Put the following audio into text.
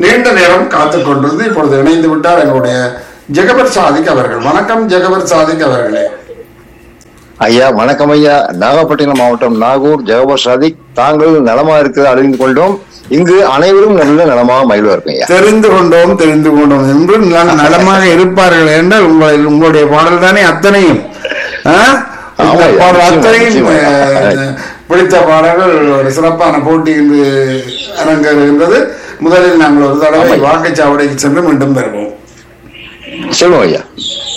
நீண்ட நேரம் காத்துக் கொண்டிருந்து இப்பொழுது இணைந்து விட்டார் எங்களுடைய ஜெகபர் சாதிக் அவர்கள் வணக்கம் ஜெகபர் சாதிக் அவர்களே ஐயா வணக்கம் ஐயா நாகப்பட்டினம் மாவட்டம் நாகூர் ஜெகபர் சாதிக் தாங்கள் நலமா இருக்கிறது அறிந்து கொண்டோம் இங்கு அனைவரும் நல்ல நலமாக மகிழ்வார்கள் ஐயா தெரிந்து கொண்டோம் தெரிந்து கொண்டோம் என்று நல- நலமாக இருப்பார்கள் என்றால் உங்களை உங்களுடைய பாடல் தானே அத்தனையும் ஆ? இந்த ஆமாய்யா, பாடல் நிச்சயமா, அத்தனையும் நிச்சயமா. அஹ், பிடித்த பாடல்கள் ஒரு சிறப்பான போட்டி இன்று அரங்கேறுகின்றது முதலில் நாங்கள் ஒரு தடவை ஆமாய்யா. வாக்குச்சாவடிக்கு சென்று மீண்டும் பெறுவோம் சொல்லுவோம் ஐயா